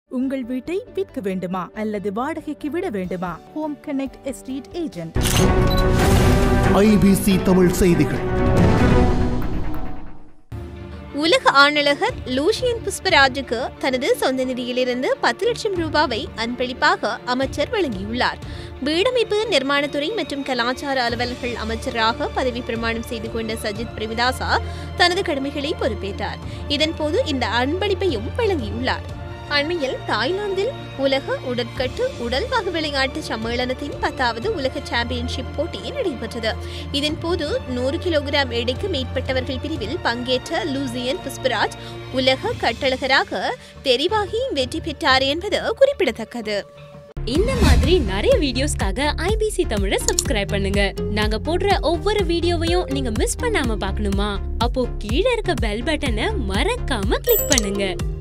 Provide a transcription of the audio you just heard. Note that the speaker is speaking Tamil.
உங்கள் வீட்டை விற்க வேண்டுமா அல்லது வாடகைக்கு விட வேண்டுமா home connect estate agent IBC Tamil செய்திகள் உலக ஆணழகர் லூஷியன் புஷ்பராஜுக்கு தனது சொந்த நிதியிலிருந்து பத்து லட்சம் ரூபாவை அன்பளிப்பாக அமைச்சர் வழங்கியுள்ளார் வீடமைப்பு நிர்மாணத்துறை மற்றும் கலாச்சார அலுவலர்கள் அமைச்சராக பதவி பிரமாணம் செய்து கொண்ட சஜித் பிரேமதாசா தனது கடமைகளை பொறுப்பேற்றார் இதன்போது இந்த அன்பளிப்பையும் வழங்கியுள்ளார் அண்மையில் தாய்லாந்தில் உலக உடற்கட்டு உடல்வாகு விளையாட்டு சம்மேளனத்தின் பத்தாவது உலக சாம்பியன்ஷிப் போட்டி நடைபெற்றது இதன்போது நூறு கிலோகிராம் எடைக்கு மேற்பட்டவர்கள் பிரிவில் பங்கேற்ற லூசியன் புஷ்பராஜ் உலக கட்டழகராக தெரிவாகி வெற்றி பெற்றார் என்பது குறிப்பிடத்தக்கது இந்த மாதிரி நிறைய வீடியோஸ்க்காக ஐபிசி தமிழை சப்ஸ்கிரைப் பண்ணுங்க நாங்க போடுற ஒவ்வொரு வீடியோவையும் நீங்க மிஸ் பண்ணாம பார்க்கணுமா அப்போ கீழே இருக்க பெல் பட்டனை மறக்காம கிளிக் பண்ணுங்க